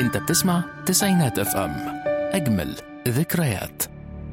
انت بتسمع تسعينات اف ام اجمل ذكريات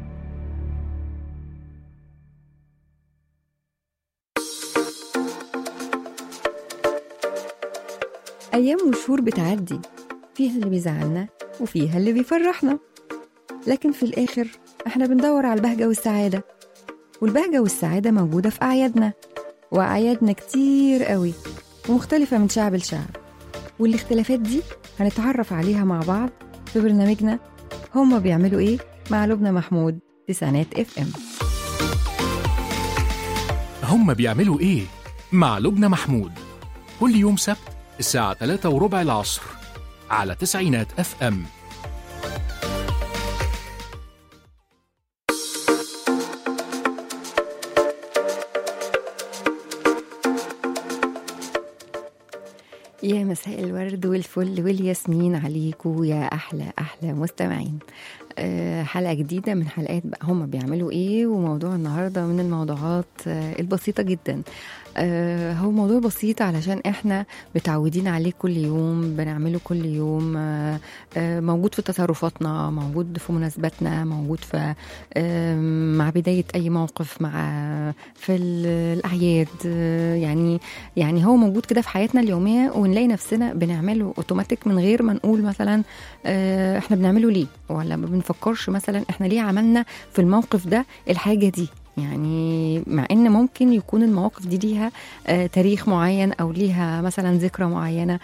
أيام وشهور بتعدي فيها اللي بيزعلنا وفيها اللي بيفرحنا لكن في الآخر إحنا بندور على البهجة والسعادة والبهجة والسعادة موجودة في أعيادنا وأعيادنا كتير قوي ومختلفة من شعب لشعب والاختلافات دي هنتعرف عليها مع بعض في برنامجنا هما بيعملوا إيه مع لبنى محمود تسعينات اف ام هم بيعملوا ايه مع لبنى محمود كل يوم سبت الساعة 3 وربع العصر على تسعينات اف ام يا مساء الورد والفل والياسمين عليكم يا احلى احلى مستمعين آه، حلقه جديده من حلقات بقى هم بيعملوا ايه وموضوع النهارده من الموضوعات آه، البسيطه جدا آه، هو موضوع بسيط علشان احنا متعودين عليه كل يوم بنعمله كل يوم آه، آه، موجود في تصرفاتنا موجود في مناسباتنا موجود في آه، مع بدايه اي موقف مع في ال- الاعياد آه، يعني يعني هو موجود كده في حياتنا اليوميه ونلاقي نفسنا بنعمله اوتوماتيك من غير ما نقول مثلا آه، احنا بنعمله ليه ولا ما بنفكرش مثلا احنا ليه عملنا في الموقف ده الحاجه دي يعني مع ان ممكن يكون المواقف دي ليها آه، تاريخ معين او ليها مثلا ذكرى معينه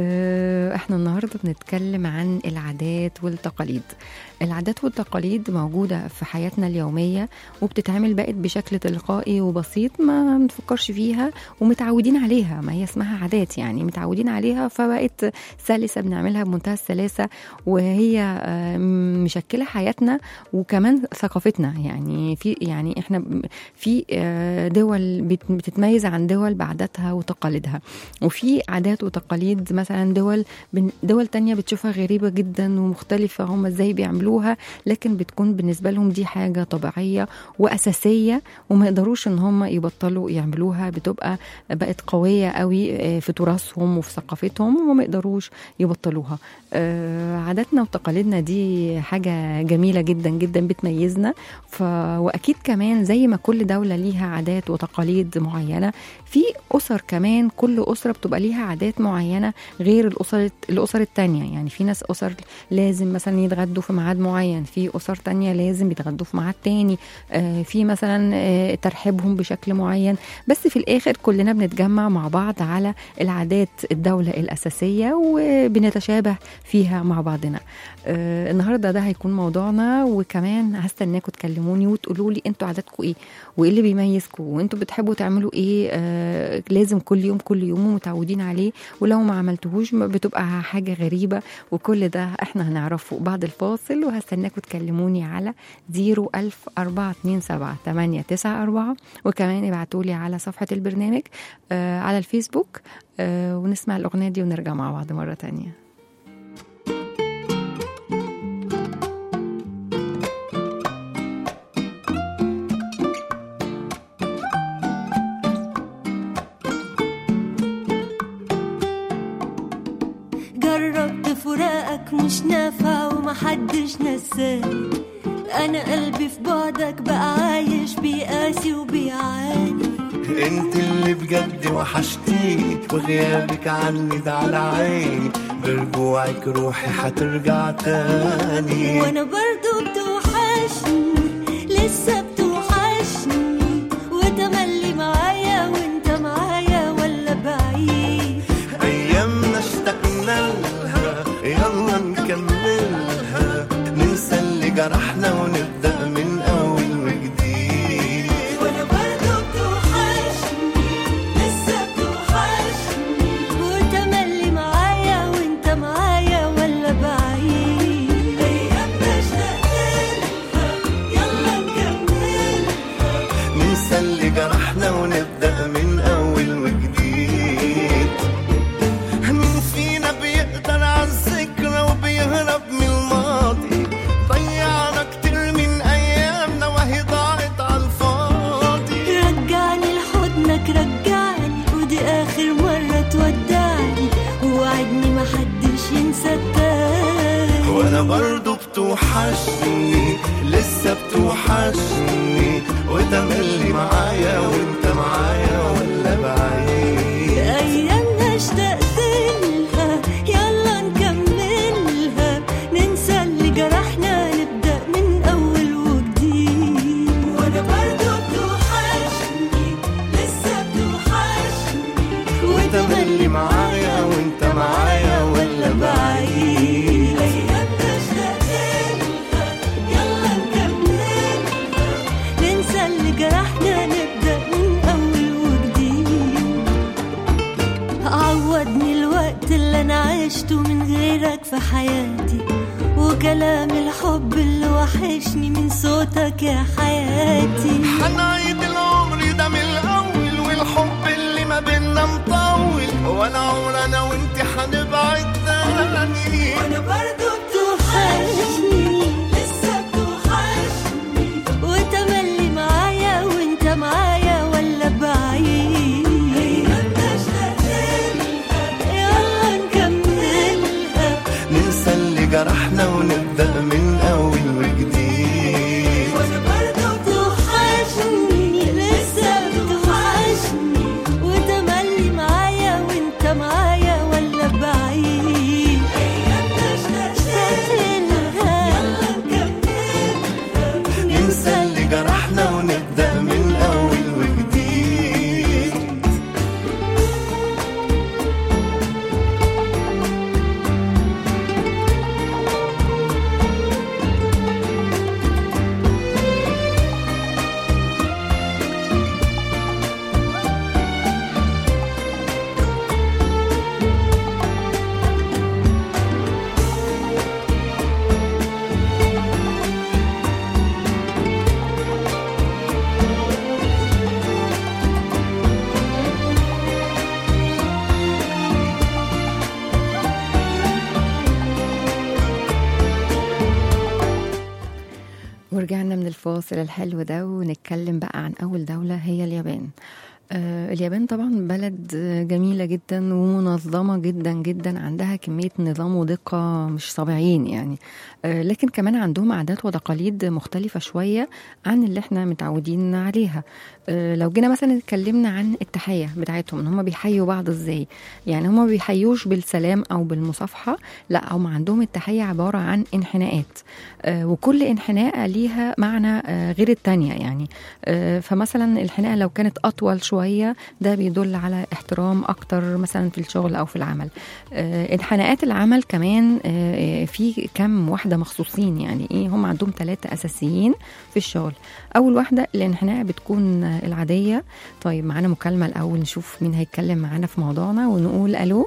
آه، احنا النهارده بنتكلم عن العادات والتقاليد العادات والتقاليد موجوده في حياتنا اليوميه وبتتعمل بقت بشكل تلقائي وبسيط ما بنفكرش فيها ومتعودين عليها ما هي اسمها عادات يعني متعودين عليها فبقت سلسه بنعملها بمنتهى السلاسه وهي آه، مشكله حياتنا وكمان ثقافتنا يعني في يعني احنا في آه، دول بت- بتتميز عن دول بعاداتها وتقاليدها وفي عادات وتقاليد مثلا دول بن- دول تانية بتشوفها غريبة جدا ومختلفة هم ازاي بيعملوها لكن بتكون بالنسبة لهم دي حاجة طبيعية وأساسية وما يقدروش ان هم يبطلوا يعملوها بتبقى بقت قوية قوي آه، في تراثهم وفي ثقافتهم وما يقدروش يبطلوها آه، عاداتنا وتقاليدنا دي حاجة جميلة جدا جدا بتميزنا ف... واكيد كمان زي ما كل دوله ليها عادات وتقاليد معينه في اسر كمان كل اسره بتبقى ليها عادات معينه غير الاسر الاسر التانية يعني في ناس اسر لازم مثلا يتغدوا في ميعاد معين في اسر تانية لازم يتغدوا في ميعاد تاني آه، في مثلا آه، ترحيبهم بشكل معين بس في الاخر كلنا بنتجمع مع بعض على العادات الدوله الاساسيه وبنتشابه فيها مع بعضنا آه، النهارده ده هيكون موضوعنا وكمان هستناكم تكلموني وتقولوا لي انتوا عاداتكم ايه وايه اللي بيميزكم وانتوا بتحبوا تعملوا ايه آه لازم كل يوم كل يوم ومتعودين عليه ولو ما عملتوهوش ما بتبقى حاجه غريبه وكل ده احنا هنعرفه بعد الفاصل وهستناكم تكلموني على 01427 وكمان ابعتوا لي على صفحه البرنامج آه على الفيسبوك آه ونسمع الاغنيه دي ونرجع مع بعض مره تانية جربت فراقك مش نافع ومحدش نساني انا قلبي في بعدك بقى عايش بيقاسي وبيعاني انت اللي بجد وحشتيني وغيابك عني ده على عيني برجوعك روحي حترجع تاني وانا برضو بتوحشني لسه بتوحشني وتملي معايا وانت معايا ولا بعيد ايامنا اشتقنا لها يلا نكملها ننسى اللي جرحنا ونبدا من اول وجديد وانا برضو بتوحشني لسه بتوحشني وتملي معايا وانت معايا ولا بعيد ايام اشتقنا يلا نكملها ننسى اللي جرحنا ونبدا من اول وجديد مين فينا بيقدر على الذكرى وبيهرب من الماضي ضيعنا كتير من ايامنا وهي ضاعت على الفاضي رجعني لحضنك رجعني ودي اخر مرة تودعني ووعدني محدش ينسى التاني وانا برضو بتوحشني لسه بتوحشني وتملي معايا وانت معايا ولا بعيد أيامنا اشتقت لها يلا نكملها ننسى اللي جرحنا نبدأ من أول وجديد وأنا برضو بتوحشني لسه بتوحشني وتملي معايا وانت معايا ولا بعيد أيامنا اشتقت لها يلا نكملها ننسى اللي جرحنا نبدأ من أول وجديد عودني الوقت اللي أنا عشته من غيرك في حياتي وكلام الحب اللي وحشني من صوتك يا حياتي هنعيد العمر ده من الاول والحب اللي ما بينا مطول ولا عمر انا وانت هنبعد تاني وانا برضو بتوحشني لسه بتوحشني وتملي معايا وانت معايا ولا بعيد ايامنا اشتقتلها يلا نكملها ننسى اللي جرحنا ونبدا من اول وجديد وانا برضو بتوحشني لسه بتوحشني وتملي معايا وانت معايا ولا بعيد ايامنا اشتقتلها يلا نكملها ننسى اللي جرحنا ونبدا من اول وجديد ورجعنا من الفاصل الحلو ده ونتكلم بقى عن أول دولة هي اليابان آه، اليابان طبعا بلد آه، جميلة جدا ومنظمة جدا جدا عندها كمية نظام ودقة مش طبيعيين يعني آه، لكن كمان عندهم عادات وتقاليد مختلفة شوية عن اللي احنا متعودين عليها آه، لو جينا مثلا اتكلمنا عن التحية بتاعتهم ان هم بيحيوا بعض ازاي يعني هم ما بيحيوش بالسلام او بالمصافحة لا هم عندهم التحية عبارة عن انحناءات آه، وكل انحناء ليها معنى آه، غير التانية يعني آه، فمثلا الحناء لو كانت أطول شوية ده بيدل على احترام أكتر مثلا في الشغل أو في العمل آه، انحناءات العمل كمان آه، في كم واحدة مخصوصين يعني إيه هم عندهم ثلاثة أساسيين في الشغل أول واحدة الانحناء بتكون آه، العادية طيب معانا مكالمة الأول نشوف مين هيتكلم معانا في موضوعنا ونقول ألو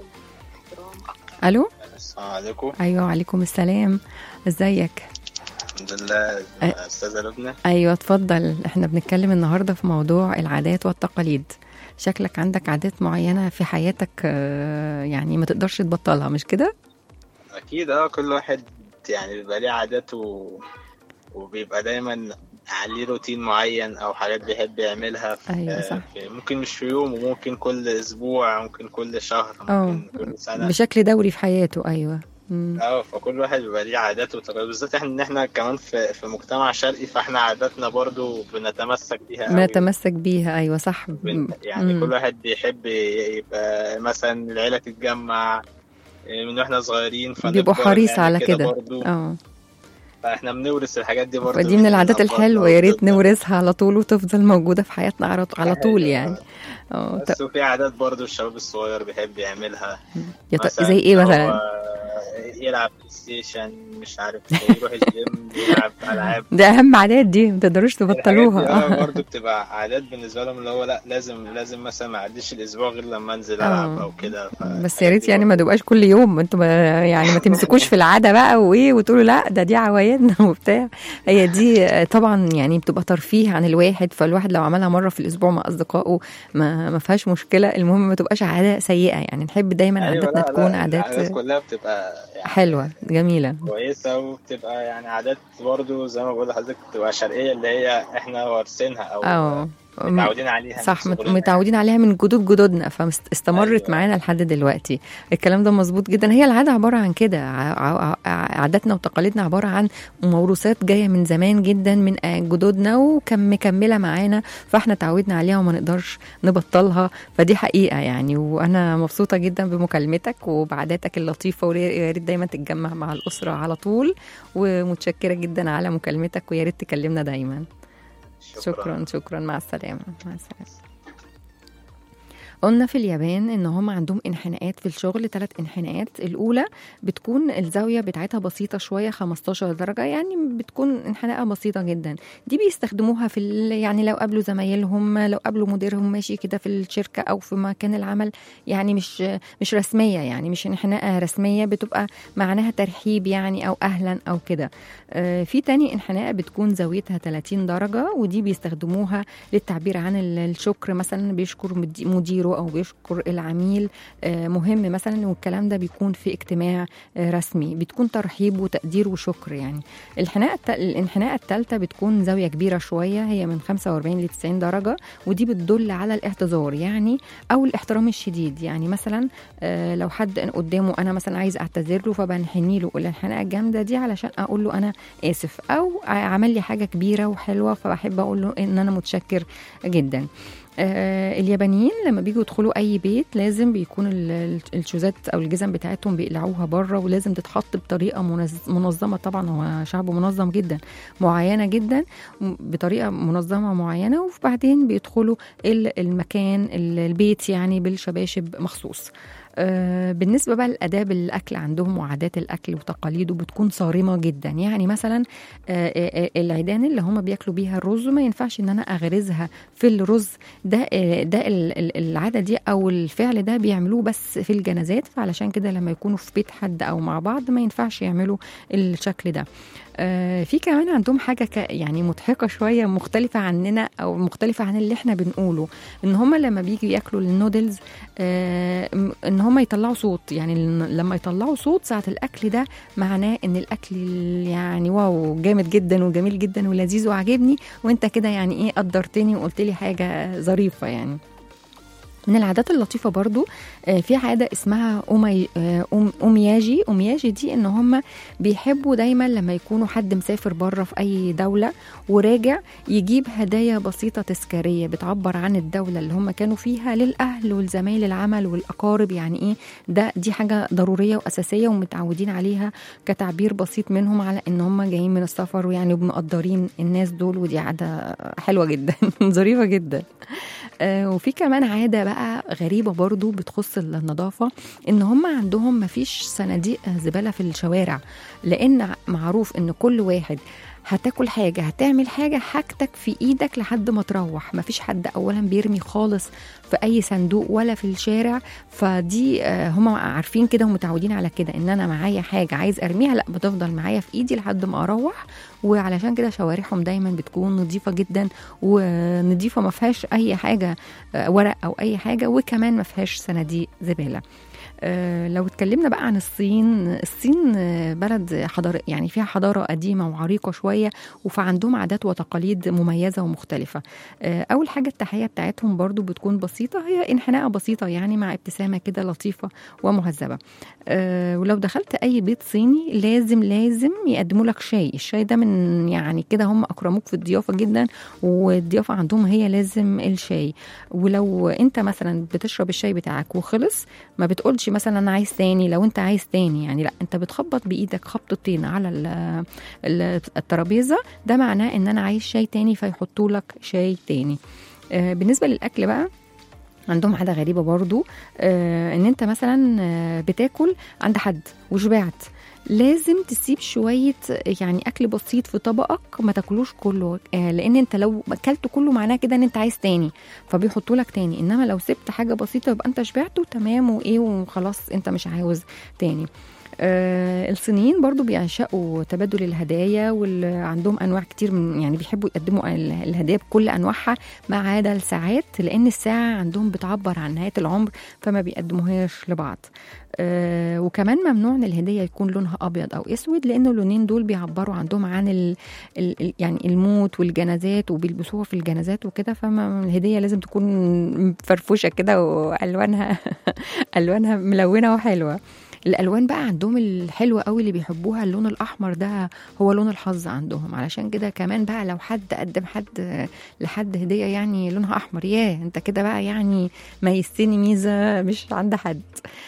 ألو السلام عليكم أيوة عليكم السلام ازيك الحمد لله استاذه لبنى ايوه اتفضل احنا بنتكلم النهارده في موضوع العادات والتقاليد شكلك عندك عادات معينه في حياتك آه، يعني ما تقدرش تبطلها مش كده اكيد اه كل واحد يعني بيبقى ليه عاداته وبيبقى دايما عليه روتين معين او حاجات بيحب يعملها في أيوة صح. في ممكن مش في يوم وممكن كل اسبوع ممكن كل شهر اه ممكن كل سنه بشكل دوري في حياته ايوه مم. اه فكل واحد بيبقى ليه عاداته وتقاليد بالذات احنا ان احنا كمان في في مجتمع شرقي فاحنا عاداتنا برضو بنتمسك بيها قوي. بنتمسك بيها ايوه صح بن- يعني مم. كل واحد بيحب يبقى مثلا العيلة تتجمع من واحنا صغيرين بيبقوا فنكبر حريص نعمل على كده برضو اه فاحنا بنورث الحاجات دي برضو فدي من العادات الأباء الحلوه يا ريت والجدة. نورثها على طول وتفضل موجوده في حياتنا على على طول يعني اه بس وفي عادات برضو الشباب الصغير بيحب يعملها يا ط- مثلا زي ايه إن هو مثلا يلعب بلاي ستيشن مش عارف إيه، يروح الجيم يلعب العاب ده اهم عادات دي ما تقدروش تبطلوها الحاجات دي اه اه برضه بتبقى عادات بالنسبه لهم اللي هو لا لازم لازم مثلا ما اعديش الاسبوع غير لما انزل اه. العب او كده ف- بس يا ريت يعني ما تبقاش كل يوم انتوا ما- يعني ما تمسكوش في العاده بقى وايه وتقولوا لا ده دي عوايدنا وبتاع هي دي آه، طبعا يعني بتبقى ترفيه عن الواحد فالواحد لو عملها مره في الاسبوع مع اصدقائه ما ما فيهاش مشكله المهم ما تبقاش عاده سيئه يعني نحب دايما أيوة، عاداتنا لا، تكون لا، عادات العادات كلها بتبقى يعني حلوه جميله كويسه وبتبقى يعني عادات برضو زي ما بقول لحضرتك بتبقى شرقيه اللي هي احنا وارثينها او اه متعودين عليها صح من مت- صغرنا. متعودين عليها من جدود جدودنا فاستمرت أيوة. معانا لحد دلوقتي الكلام ده مظبوط جدا هي العاده عباره عن كده ع- ع- ع- عاداتنا وتقاليدنا عباره عن موروثات جايه من زمان جدا من آه، جدودنا وكم مكمله معانا فاحنا تعودنا عليها وما نقدرش نبطلها فدي حقيقه يعني وانا مبسوطه جدا بمكالمتك وبعاداتك اللطيفه ويا ريت دايما تتجمع مع الاسره على طول ومتشكره جدا على مكالمتك ويا ريت تكلمنا دايما شكرا شكرا مع السلامة مع السلامة قلنا في اليابان ان هم عندهم انحناءات في الشغل ثلاث انحناءات الاولى بتكون الزاويه بتاعتها بسيطه شويه 15 درجه يعني بتكون انحناءه بسيطه جدا دي بيستخدموها في ال- يعني لو قابلوا زمايلهم لو قابلوا مديرهم ماشي كده في الشركه او في مكان العمل يعني مش مش رسميه يعني مش انحناءه رسميه بتبقى معناها ترحيب يعني او اهلا او كده آه، في تاني انحناء بتكون زاويتها 30 درجة ودي بيستخدموها للتعبير عن ال- الشكر مثلا بيشكر مدي- مديره أو بيشكر العميل آه، مهم مثلا والكلام ده بيكون في اجتماع آه، رسمي بتكون ترحيب وتقدير وشكر يعني الانحناء الت- الانحناء الثالثة بتكون زاوية كبيرة شوية هي من 45 ل 90 درجة ودي بتدل على الاعتذار يعني أو الاحترام الشديد يعني مثلا آه، لو حد قدامه أنا مثلا عايز أعتذر له فبنحني له الانحناء الجامدة دي علشان أقول له أنا اسف او عمل لي حاجه كبيره وحلوه فبحب اقول له ان انا متشكر جدا آه اليابانيين لما بيجوا يدخلوا اي بيت لازم بيكون ال- ال- الشوزات او الجزم بتاعتهم بيقلعوها بره ولازم تتحط بطريقه منز- منظمه طبعا هو شعب منظم جدا معينه جدا م- بطريقه منظمه معينه وبعدين بيدخلوا ال- المكان ال- البيت يعني بالشباشب مخصوص آه، بالنسبة بقى لآداب الأكل عندهم وعادات الأكل وتقاليده بتكون صارمة جدا يعني مثلا آه، آه، آه، العيدان اللي هم بياكلوا بيها الرز ما ينفعش إن أنا أغرزها في الرز ده آه، ده ال- ال- العادة دي أو الفعل ده بيعملوه بس في الجنازات فعلشان كده لما يكونوا في بيت حد أو مع بعض ما ينفعش يعملوا الشكل ده آه، في كمان عندهم حاجة ك- يعني مضحكة شوية مختلفة عننا أو مختلفة عن اللي احنا بنقوله إن هم لما بيجوا ياكلوا النودلز آه، م- ان هم يطلعوا صوت يعني ال- لما يطلعوا صوت ساعه الاكل ده معناه ان الاكل يعني واو جامد جدا وجميل جدا ولذيذ وعجبني وانت كده يعني ايه قدرتني وقلت لي حاجه ظريفه يعني من العادات اللطيفه برضو آه، في عاده اسمها أومي آه، أوم- اومياجي اومياجي دي ان هم بيحبوا دايما لما يكونوا حد مسافر بره في اي دوله وراجع يجيب هدايا بسيطه تذكاريه بتعبر عن الدوله اللي هم كانوا فيها للاهل والزمايل العمل والاقارب يعني ايه ده دي حاجه ضروريه واساسيه ومتعودين عليها كتعبير بسيط منهم على ان هم جايين من السفر ويعني مقدرين الناس دول ودي عاده حلوه جدا ظريفه جدا آه، وفي كمان عاده بقى غريبه برضو بتخص النظافه ان هم عندهم مفيش صناديق زباله في الشوارع لان معروف ان كل واحد هتاكل حاجه هتعمل حاجه حاجتك في ايدك لحد ما تروح مفيش حد اولا بيرمي خالص في اي صندوق ولا في الشارع فدي آه، هم عارفين كده ومتعودين على كده ان انا معايا حاجه عايز ارميها لا بتفضل معايا في ايدي لحد ما اروح وعلشان كده شوارعهم دايما بتكون نظيفه جدا ونظيفه ما فيهاش اي حاجه آه، ورق او اي حاجه وكمان ما فيهاش صناديق زباله آه، لو اتكلمنا بقى عن الصين الصين آه، بلد حضارة يعني فيها حضارة قديمة وعريقة شوية وفعندهم عادات وتقاليد مميزة ومختلفة آه، أول حاجة التحية بتاعتهم برضو بتكون بسيطة هي انحناءة بسيطة يعني مع ابتسامة كده لطيفة ومهذبة آه، ولو دخلت أي بيت صيني لازم لازم يقدموا لك شاي الشاي ده من يعني كده هم أكرموك في الضيافة جدا والضيافة عندهم هي لازم الشاي ولو انت مثلا بتشرب الشاي بتاعك وخلص ما بتقولش مثلا انا عايز تاني لو انت عايز تاني يعني لا انت بتخبط بايدك خبطتين على ال- ال- الترابيزه ده معناه ان انا عايز شاي تاني فيحطوا لك شاي تاني آه، بالنسبه للاكل بقى عندهم عاده غريبه برضو آه ان انت مثلا آه، بتاكل عند حد وشبعت لازم تسيب شوية يعني أكل بسيط في طبقك ما تاكلوش كله آه لأن أنت لو أكلت كله معناه كده إن أنت عايز تاني فبيحطوا لك تاني إنما لو سبت حاجة بسيطة يبقى أنت شبعت وتمام وإيه وخلاص أنت مش عاوز تاني آه الصينيين برضو بيعشقوا تبادل الهدايا وعندهم انواع كتير من يعني بيحبوا يقدموا ال- الهدايا بكل انواعها ما عدا الساعات لان الساعه عندهم بتعبر عن نهايه العمر فما بيقدموهاش لبعض آه وكمان ممنوع ان الهديه يكون لونها ابيض او اسود لان اللونين دول بيعبروا عندهم عن ال ال ال- يعني الموت والجنازات وبيلبسوها في الجنازات وكده فالهديه لازم تكون فرفوشه كده والوانها الوانها ملونه وحلوه الالوان بقى عندهم الحلوه قوي اللي بيحبوها اللون الاحمر ده هو لون الحظ عندهم علشان كده كمان بقى لو حد قدم حد لحد هديه يعني لونها احمر ياه انت كده بقى يعني ميزتني ميزه مش عند حد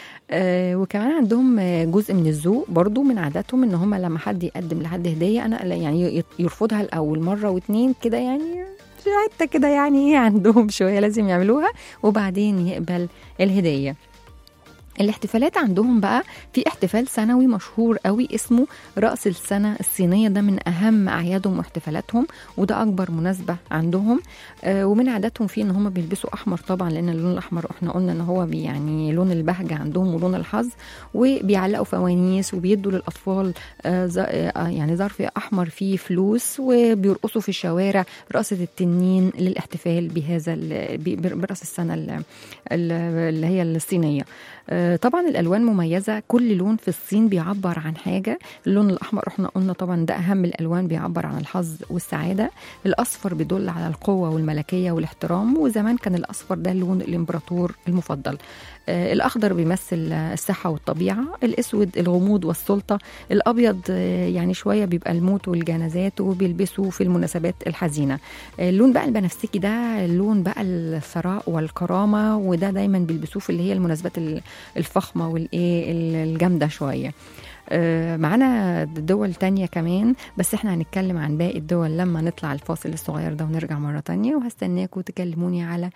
آه وكمان عندهم آه، جزء من الذوق برضو من عاداتهم ان هم لما حد يقدم لحد هديه انا لا- يعني ي- يرفضها الاول مره واتنين كده يعني حتى كده يعني ايه عندهم شويه لازم يعملوها وبعدين يقبل الهديه الاحتفالات عندهم بقى في احتفال سنوي مشهور قوي اسمه رأس السنة الصينية ده من أهم أعيادهم واحتفالاتهم وده أكبر مناسبة عندهم آه ومن عاداتهم فيه إن هم بيلبسوا أحمر طبعا لأن اللون الأحمر إحنا قلنا إن هو بي- يعني لون البهجة عندهم ولون الحظ وبيعلقوا فوانيس وبيدوا للأطفال آه ز- آه يعني ظرف أحمر فيه فلوس وبيرقصوا في الشوارع رقصة التنين للاحتفال بهذا ال- ب- برأس السنة ال- ال- اللي هي الصينية آه، طبعا الالوان مميزه كل لون في الصين بيعبر عن حاجه اللون الاحمر احنا قلنا طبعا ده اهم الالوان بيعبر عن الحظ والسعاده الاصفر بيدل على القوه والملكيه والاحترام وزمان كان الاصفر ده لون الامبراطور المفضل آه، الاخضر بيمثل آه، الصحه والطبيعه الاسود الغموض والسلطه الابيض آه، يعني شويه بيبقى الموت والجنازات وبيلبسوا في المناسبات الحزينه آه، اللون بقى البنفسجي ده اللون بقى الثراء والكرامه وده دايما بيلبسوه في اللي هي المناسبات ال- الفخمه والايه ال- الجامده شويه آه، معانا دول تانية كمان بس احنا هنتكلم عن باقي الدول لما نطلع الفاصل الصغير ده ونرجع مرة تانية وهستناكم تكلموني على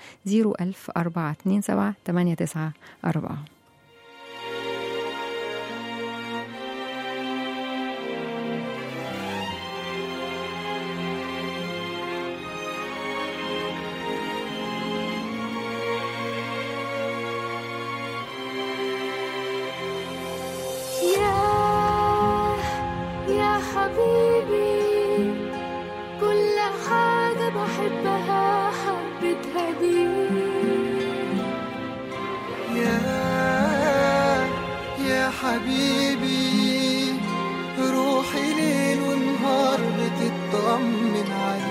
00427 894 يا يا حبيبي كل حاجة بحبها حبيتها بيك يا يا حبيبي روحي ليل ونهار بتطمن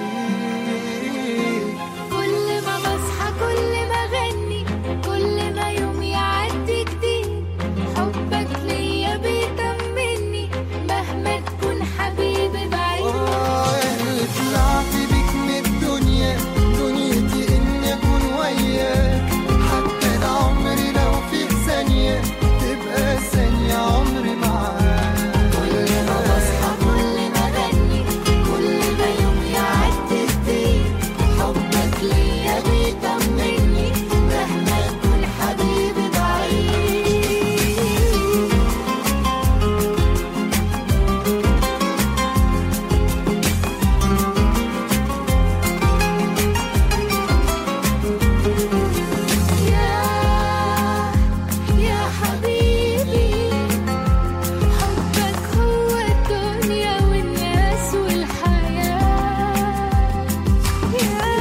عليك كل ما بصحى كل ما اغني كل ما يوم يعدي جديد حبك ليا بيطمني مهما تكون حبيبي بعيد آه، اللي طلعت بيك من الدنيا دنيتي اني اكون وياك حتى العمر لو في ثانية تبقى ثانية عمري معاك كل ما بصحى كل ما اغني كل ما يوم يعدي جديد حبك ليا بيطمني مهما تكون حبيبي بعيد يا يا حبيبي حبك هو الدنيا والناس والحياة يا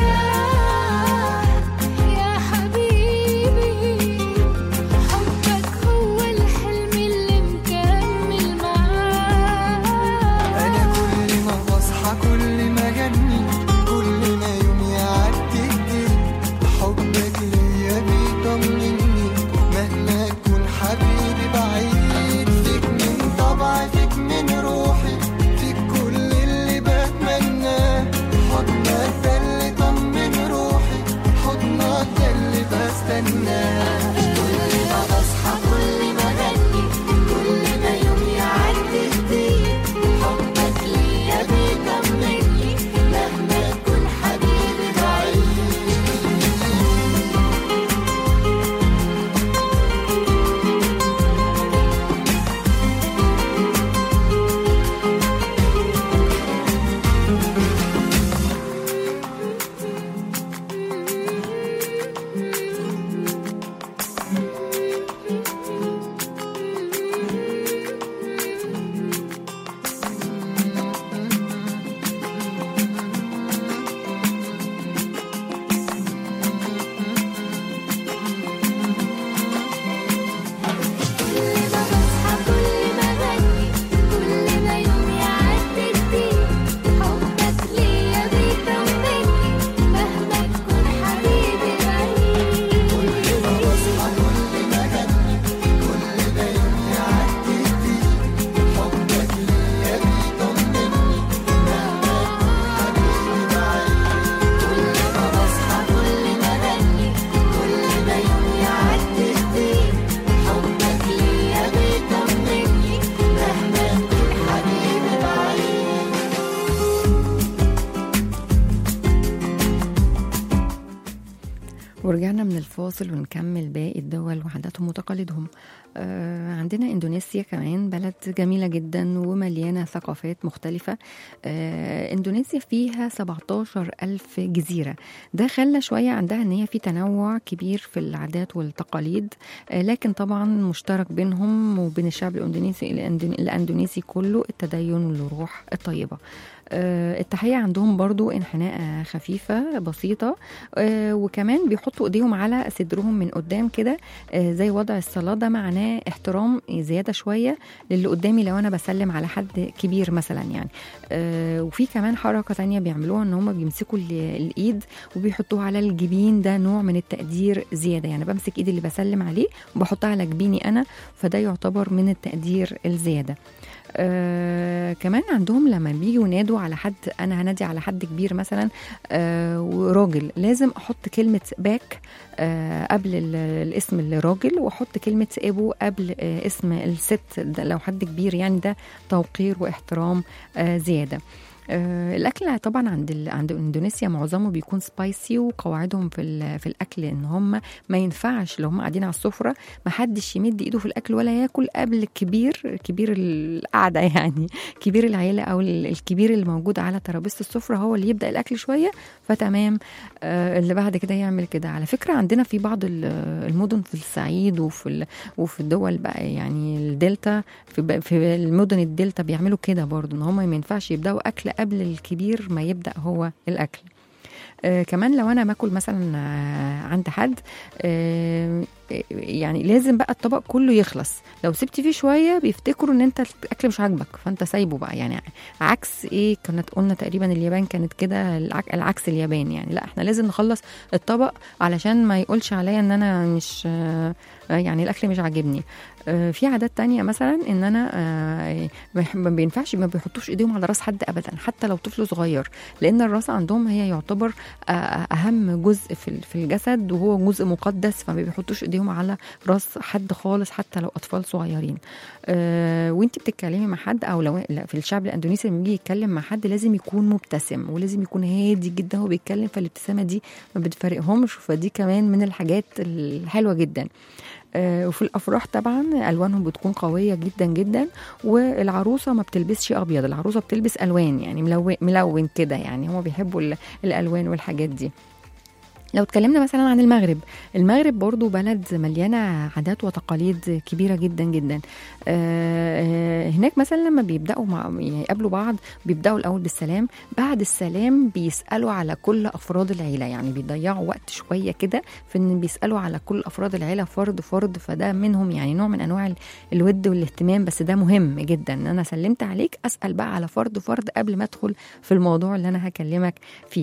يا حبيبي حبك هو الحلم اللي مكمل معاك انا كل ما بصحى كل ما اغني كل ما يوم يعدي جديد حبك ليا بيطمني مهما اكون حبيبي بعيد فيك من طبعي فيك من روحي فيك كل اللي بتمناه حضنك ده اللي طمن روحي حضنك ده اللي بستناه كل ما بصحى كل ما اغني كل ما يوم يعدي جديد حبك ليا بيطمني مهما تكون حبيبي بعيد فاصل ونكمل باقي الدول وعاداتهم وتقاليدهم آه عندنا اندونيسيا كمان بلد جميله جدا ومليانه ثقافات مختلفه آه اندونيسيا فيها 17 الف جزيره ده خلى شويه عندها ان هي في تنوع كبير في العادات والتقاليد آه لكن طبعا مشترك بينهم وبين الشعب الاندونيسي الأندون- الاندونيسي كله التدين والروح الطيبه آه، التحية عندهم برضو انحناء خفيفة بسيطة آه، وكمان بيحطوا ايديهم على صدرهم من قدام كده آه، زي وضع الصلاة ده معناه احترام زيادة شوية للي قدامي لو انا بسلم على حد كبير مثلا يعني آه، وفي كمان حركة تانية بيعملوها ان هم بيمسكوا ال- الايد وبيحطوها على الجبين ده نوع من التقدير زيادة يعني بمسك ايدي اللي بسلم عليه وبحطها على جبيني انا فده يعتبر من التقدير الزيادة آه كمان عندهم لما بيجوا ينادوا على حد انا هنادي على حد كبير مثلا آه وراجل لازم احط كلمه باك آه قبل ال- الاسم الراجل واحط كلمه ابو قبل آه اسم الست ده لو حد كبير يعني ده توقير واحترام آه زياده آه، الاكل طبعا عند ال... عند اندونيسيا معظمه بيكون سبايسي وقواعدهم في ال... في الاكل ان هم ما ينفعش لو هم قاعدين على السفره ما حدش يمد ايده في الاكل ولا ياكل قبل الكبير كبير القعده يعني كبير العيله او ال- الكبير اللي موجود على ترابيزه السفره هو اللي يبدا الاكل شويه فتمام آه، اللي بعد كده يعمل كده على فكره عندنا في بعض ال- المدن في الصعيد وفي ال... وفي الدول بقى يعني الدلتا في, ب... في المدن الدلتا بيعملوا كده برضو ان هم ما ينفعش يبداوا اكل قبل الكبير ما يبدا هو الاكل آه كمان لو انا باكل مثلا آه عند حد آه يعني لازم بقى الطبق كله يخلص لو سبت فيه شويه بيفتكروا ان انت الاكل مش عاجبك فانت سايبه بقى يعني عكس ايه كانت قلنا تقريبا اليابان كانت كده العك- العكس اليابان يعني لا احنا لازم نخلص الطبق علشان ما يقولش عليا ان انا مش آه، يعني الاكل مش عاجبني آه، في عادات تانية مثلا ان انا آه، ما يح- ما بينفعش ما بيحطوش ايديهم على راس حد ابدا حتى لو طفل صغير لان الراس عندهم هي يعتبر آه، اهم جزء في ال- في الجسد وهو جزء مقدس فما بيحطوش ايديهم على راس حد خالص حتى لو اطفال صغيرين آه، وانت بتتكلمي مع حد او لو لا، في الشعب الاندونيسي لما يجي يتكلم مع حد لازم يكون مبتسم ولازم يكون هادي جدا وهو بيتكلم فالابتسامه دي ما بتفرقهمش فدي كمان من الحاجات الحلوه جدا آه، وفي الافراح طبعا الوانهم بتكون قويه جدا جدا والعروسه ما بتلبسش ابيض العروسه بتلبس الوان يعني ملون ملون كده يعني هم بيحبوا ال- الالوان والحاجات دي لو اتكلمنا مثلا عن المغرب المغرب برضو بلد مليانة عادات وتقاليد كبيرة جدا جدا آه، آه، هناك مثلا لما بيبدأوا مع يعني يقابلوا بعض بيبدأوا الأول بالسلام بعد السلام بيسألوا على كل أفراد العيلة يعني بيضيعوا وقت شوية كده في إن بيسألوا على كل أفراد العيلة فرد فرد فده منهم يعني نوع من أنواع ال- الود والاهتمام بس ده مهم جدا إن أنا سلمت عليك أسأل بقى على فرد فرد قبل ما أدخل في الموضوع اللي أنا هكلمك فيه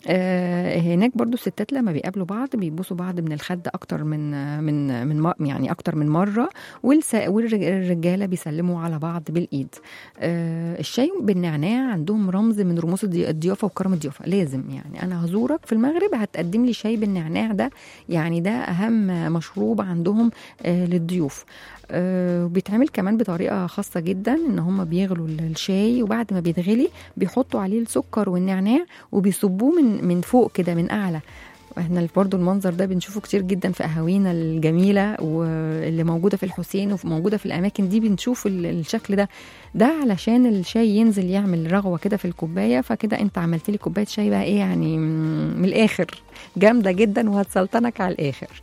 آه، هناك برضو الستات لما بيقابلوا بعض بيبوسوا بعض من الخد اكتر من من من م- يعني اكتر من مره والس- والرجاله بيسلموا على بعض بالايد آه، الشاي بالنعناع عندهم رمز من رموز الضي- الضيافه وكرم الضيافه لازم يعني انا هزورك في المغرب هتقدم لي شاي بالنعناع ده يعني ده اهم مشروب عندهم آه، للضيوف آه، بيتعمل كمان بطريقه خاصه جدا ان هم بيغلوا الشاي وبعد ما بيتغلي بيحطوا عليه السكر والنعناع وبيصبوه من من فوق كده من اعلى احنا برضو المنظر ده بنشوفه كتير جدا في قهاوينا الجميله واللي موجوده في الحسين وموجوده في الاماكن دي بنشوف ال- الشكل ده ده علشان الشاي ينزل يعمل رغوه كده في الكوبايه فكده انت عملت لي كوبايه شاي بقى ايه يعني من من الاخر جامده جدا وهتسلطنك على الاخر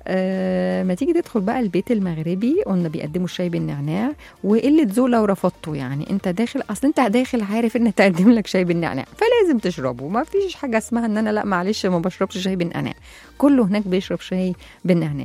أه ما تيجي تدخل بقى البيت المغربي قلنا بيقدموا الشاي بالنعناع وقله ذوق لو رفضته يعني انت داخل اصل انت داخل عارف ان تقدم لك شاي بالنعناع فلازم تشربه ما فيش حاجه اسمها ان انا لا معلش ما بشربش شاي بالنعناع كله هناك بيشرب شاي بالنعناع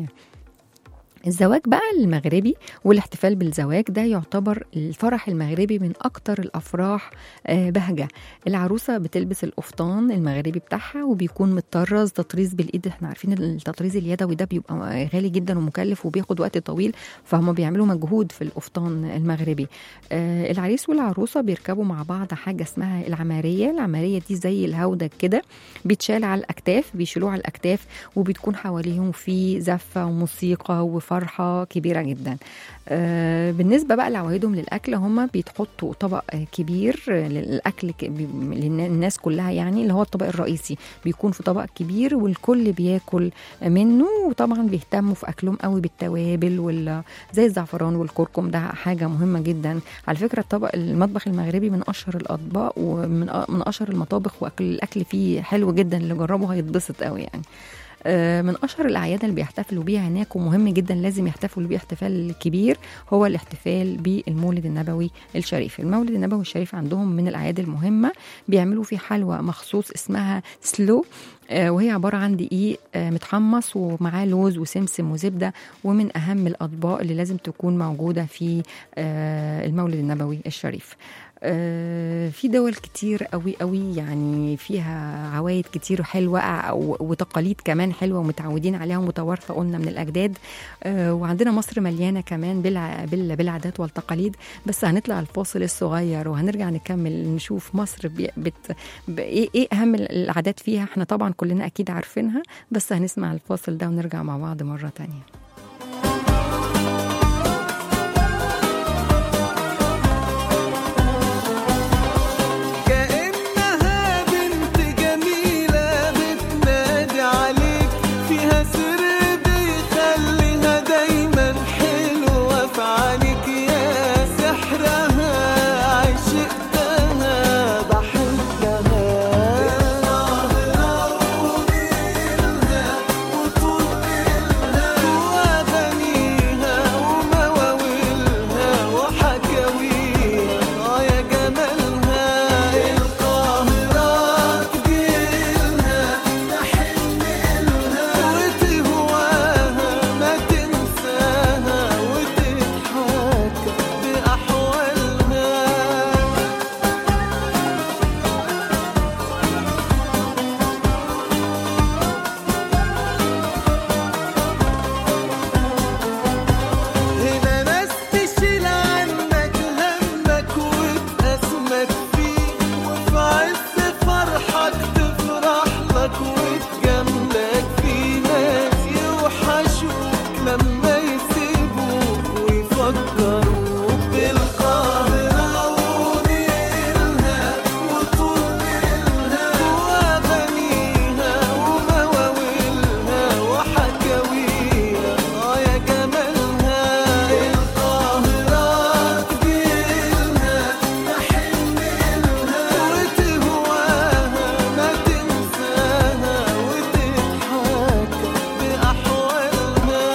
الزواج بقى المغربي والاحتفال بالزواج ده يعتبر الفرح المغربي من اكتر الافراح آه، بهجه العروسه بتلبس القفطان المغربي بتاعها وبيكون متطرز تطريز بالايد احنا عارفين إن التطريز اليدوي ده بيبقى غالي جدا ومكلف وبياخد وقت طويل فهم بيعملوا مجهود في القفطان المغربي آه، العريس والعروسه بيركبوا مع بعض حاجه اسمها العماريه العماريه دي زي الهودج كده بيتشال على الاكتاف بيشيلوه على الاكتاف وبتكون حواليهم في زفه وموسيقى وفرح فرحه كبيره جدا آه، بالنسبه بقى لعوايدهم للاكل هم بيتحطوا طبق آه، كبير آه، للاكل ك- بي- للناس كلها يعني اللي هو الطبق الرئيسي بيكون في طبق كبير والكل بياكل منه وطبعا بيهتموا في اكلهم قوي بالتوابل وال زي الزعفران والكركم ده حاجه مهمه جدا على فكره الطبق المطبخ المغربي من اشهر الاطباق ومن أ- من اشهر المطابخ واكل الاكل فيه حلو جدا اللي جربه هيتبسط قوي يعني آه، من اشهر الاعياد اللي بيحتفلوا بيها هناك ومهم جدا لازم يحتفلوا بيه احتفال كبير هو الاحتفال بالمولد النبوي الشريف المولد النبوي الشريف عندهم من الاعياد المهمه بيعملوا فيه حلوى مخصوص اسمها سلو آه، وهي عباره عن دقيق آه، متحمص ومعاه لوز وسمسم وزبده ومن اهم الاطباق اللي لازم تكون موجوده في آه، المولد النبوي الشريف آه، في دول كتير قوي قوي يعني فيها عوايد كتير حلوه أو- وتقاليد كمان حلوه ومتعودين عليها ومتوارثه قلنا من الاجداد آه، وعندنا مصر مليانه كمان بالع- بال- بالعادات والتقاليد بس هنطلع الفاصل الصغير وهنرجع نكمل نشوف مصر بي- بت ب- ايه إيه اهم العادات فيها احنا طبعا كلنا اكيد عارفينها بس هنسمع الفاصل ده ونرجع مع بعض مره تانية كأنها بنت جميلة بتنادي عليك فيها سر بيخليها دايما حلوة في عينيك يا سحرها عشقتها بحبها وأغانيها ومواويلها وحكاويها آه يا جمالها القاهرة تجيلها نحن لها وتهواها ما تنساها وتضحك بأحوالها هنا ناس تشيل عنك همك وتأسمك فيه وفي عز فرحك تفرح لك وتجاملك في ناس يوحشوك لما يسيبوك ويفكروك بالقاهرة ونيلها وطولها وأغانيها ومواويلها وحكاويها آه يا جمالها القاهرة تجيلها نحن لها وتهواها ما تنساها وتضحك بأحوالها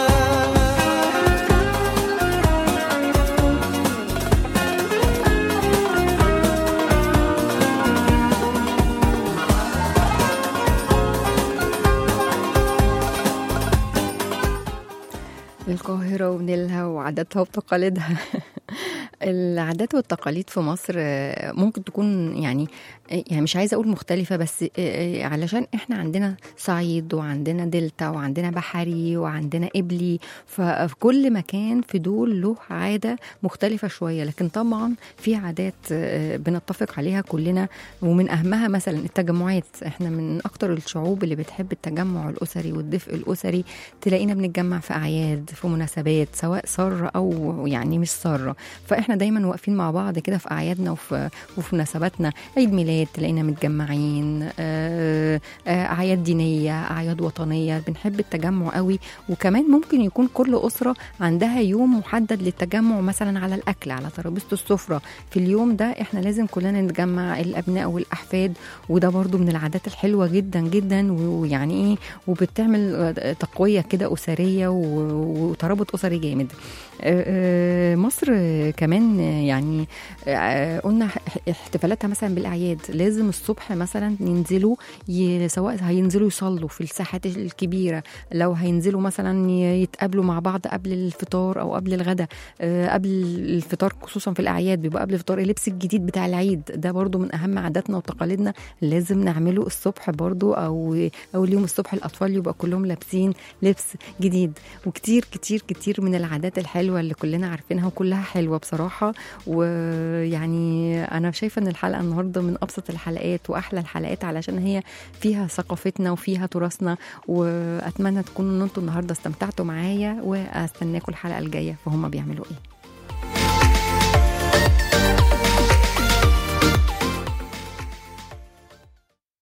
القاهرة ونيلها وعاداتها وتقاليدها العادات والتقاليد في مصر آه، ممكن تكون يعني آه، يعني مش عايزة أقول مختلفة بس آه، آه، علشان إحنا عندنا صعيد وعندنا دلتا وعندنا بحري وعندنا قبلي ففي كل مكان في دول له عادة مختلفة شوية لكن طبعا في عادات آه، بنتفق عليها كلنا ومن أهمها مثلا التجمعات إحنا من أكتر الشعوب اللي بتحب التجمع الأسري والدفء الأسري تلاقينا بنتجمع في أعياد في مناسبات سواء سارة أو يعني مش سارة فإحنا دايما واقفين مع بعض كده في أعيادنا وفي, وفي مناسباتنا عيد ميلاد تلاقينا متجمعين آه، آه، أعياد دينية أعياد وطنية بنحب التجمع قوي وكمان ممكن يكون كل أسرة عندها يوم محدد للتجمع مثلا على الأكل على ترابيزة السفرة في اليوم ده إحنا لازم كلنا نتجمع الأبناء والأحفاد وده برضو من العادات الحلوة جدا جدا ويعني إيه وبتعمل آه، تقوية كده أسرية و- وترابط أسري جامد آه، آه، مصر آه، كمان آه، يعني آه، قلنا ح- احتفالاتها مثلا بالاعياد لازم الصبح مثلا ينزلوا ي- سواء هينزلوا يصلوا في الساحات الكبيره لو هينزلوا مثلا ي- يتقابلوا مع بعض قبل الفطار او قبل الغداء آه، قبل الفطار خصوصا في الاعياد بيبقى قبل الفطار اللبس الجديد بتاع العيد ده برضو من اهم عاداتنا وتقاليدنا لازم نعمله الصبح برضو او او اليوم الصبح الاطفال يبقى كلهم لابسين لبس جديد وكتير كتير كتير من العادات الحلوه اللي كلنا عارفينها وكلها حلوه بصراحه بصراحه ويعني انا شايفه ان الحلقه النهارده من ابسط الحلقات واحلى الحلقات علشان هي فيها ثقافتنا وفيها تراثنا واتمنى تكونوا ان انتوا النهارده استمتعتوا معايا واستناكم الحلقه الجايه فهم بيعملوا ايه